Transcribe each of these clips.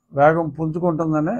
వేగం పుంజుకుంటుందనే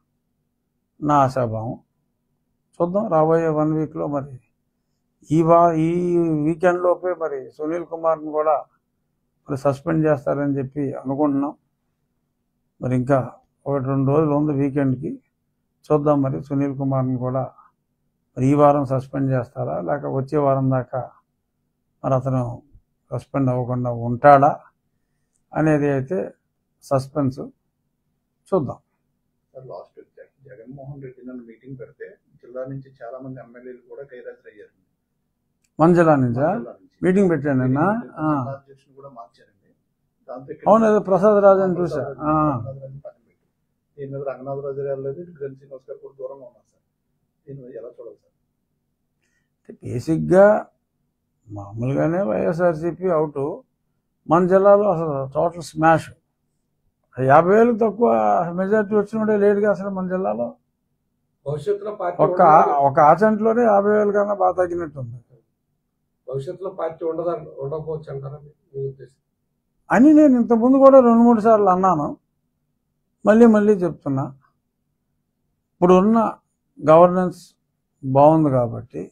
నా ఆశాభావం చూద్దాం రాబోయే వన్ వీక్లో మరి ఈ వా ఈ వీకెండ్ లోపే మరి సునీల్ కుమార్ని కూడా మరి సస్పెండ్ చేస్తారని చెప్పి అనుకుంటున్నాం మరి ఇంకా ఒకటి రెండు రోజులు ఉంది వీకెండ్కి చూద్దాం మరి సునీల్ కుమార్ని కూడా మరి ఈ వారం సస్పెండ్ చేస్తారా లేక వచ్చే వారం దాకా మరి అతను సస్పెండ్ అవ్వకుండా ఉంటాడా అనేది అయితే సస్పెన్స్ చూద్దాం సార్ లాస్ట్ జగన్మోహన్ రెడ్డి నన్ను మీటింగ్ పెడితే జిల్లా నుంచి చాలా మంది ఎమ్మెల్యేలు కూడా గైరాజరయ్యారు మంజులా నుంచా జిల్లా నుంచి. మీటింగ్ పెట్టాను నిన్న ఆ. జిల్లా అధ్యక్షుని కూడా మార్చారండి దాంతో ఇక్కడ- అవును ఏదో ప్రసాద్ రాజు అని చూసా ఆ. రంగనాథరాజు పక్కన పెట్టి. దీని మీద రంగనాథరాజు గారు లేదు ఇటు గన్ శ్రీనివాస్ గారు కూడా దూరంగా ఉన్నారు సార్ దీని మీద ఎలా చూడాలి సార్ బేసిక్గా మామూలుగానే వైఎస్ఆర్సీపీ అవుట్ మన జిల్లాలో అసలు టోటల్ స్మాష్ యాభై వేలకు తక్కువ మెజార్టీ వచ్చినప్పుడే లేడుగా అసలు మన జిల్లాలో భవిష్యత్తులో పార్టీ ఒక్క ఉండదు. ఒక ఆచంట్లోనే యాభై వేల కన్నా బాగా తగ్గినట్టుంది భవిష్యత్తులో పార్టీ ఉండదు ఉండకపోవచ్చు అంటారా మీ మీ ఉద్దేశం అని నేను ఇంతకుముందు కూడా రెండు మూడు సార్లు అన్నాను మళ్ళీ మళ్ళీ చెప్తున్నా ఇప్పుడు ఉన్న గవర్నెన్స్ బాగుంది కాబట్టి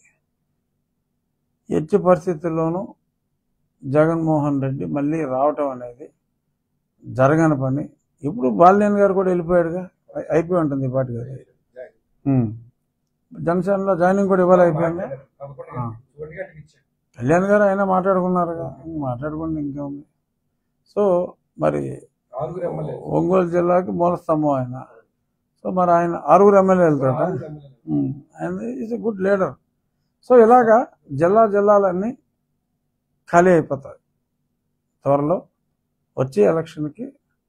ఎట్టి పరిస్థితుల్లోనూ జగన్మోహన్ రెడ్డి మళ్ళీ రావటం అనేది జరగని పని ఇప్పుడు బాలినేని గారు కూడా వెళ్ళిపోయాడుగా అయి- అయిపోయి ఉంటుంది ఈ పాటి గారు ఉమ్. జనసేనలో జాయినింగ్ కూడా ఇవ్వాలి అయిపోయింది మాట్లాడారు. పదకొండు ఆ. గంటలకు, ఒంటి గంటకి ఇచ్చారు కళ్యాణ్ గారు అయినా మాట్లాడుకున్నారుగా మాట్లాడుకోండి ఇంకేముంది సో మరి ఆరుగురు ఎమ్మెల్యే ఒంగోలు జిల్లాకి మూల స్తంభం ఆయన సో మరి ఆయన ఆరుగురు ఎమ్మెల్యే వెళ్తాట ఆరుగురు ఎమ్మెల్యేలు. ఆయన is a good leader so ఇలాగా జిల్లా జిల్లాలన్నీ ఖాళీ అయిపోతాయి త్వరలో వచ్చే ఎలక్షన్కి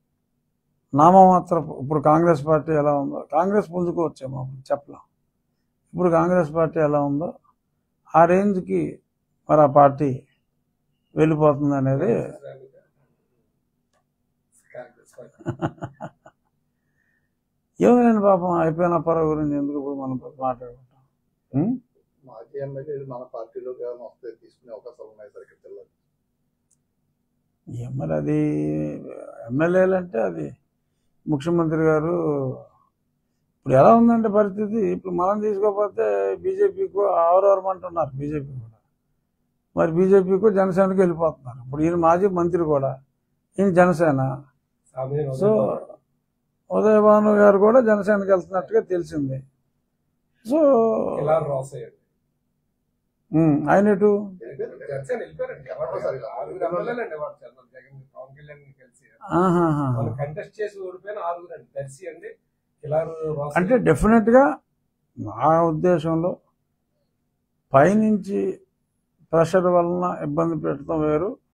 నామమాత్రం ఇప్పుడు కాంగ్రెస్ పార్టీ ఎలా ఉందో కాంగ్రెస్ పుంజుకు వచ్చాము అప్పుడు చెప్పలేం ఇప్పుడు కాంగ్రెస్ పార్టీ ఎలా ఉందో ఆ రేంజ్కి మరి ఆ పార్టీ వెళ్ళిపోతుంది అనేది కాంగ్రెస్ పార్టీ. ఏమైనా పాపం అయిపోయిన పర్వ గురించి ఎందుకు ఇప్పుడు మనం మాట్లాడుకుంటాం ఉం? మాజీ ఎమ్మెల్యేలు మన పార్టీలోకి ఏమైనా వస్తే తీసుకునే అవకాశాలు ఉన్నాయి సార్ ఇక్కడ జిల్లాలో ఏం మరి అది ఎమ్మెల్యేలు అంటే అది ముఖ్యమంత్రి గారు ఇప్పుడు ఎలా ఉందంటే పరిస్థితి ఇప్పుడు మనం తీసుకోకపోతే బీజేపీకు ఆవరవరమంటున్నారు బీజేపీ కూడా మరి బీజేపీకు జనసేనకు వెళ్ళిపోతున్నారు ఇప్పుడు ఈయన మాజీ మంత్రి కూడా ఈయన జనసేన సామాన్యులు సో ఉదయ భాను గారు కూడా జనసేనకి వెళ్తున్నట్టుగా తెలిసింది సో కిలార్ రాస్ అయ్యాడు ఉం, ఆయన ఎటు జనసేన వెళ్ళిపోయారండి ఎవరు సార్ ఆరుగురు ఎమ్మెల్యేలండి వాడు చంద్ర జగన్ పవన్ కళ్యాణ్ కలిసి ఆహాహా. వాళ్ళు కంటెస్ట్ చేసి ఓడిపోయిన ఆరుగురు అండి దర్శి అండి కిలారు రాస్ అంటే డెఫినెట్గా నా ఉద్దేశంలో పైనుంచి ప్రెషర్ వలన ఇబ్బంది పెట్టడం వేరు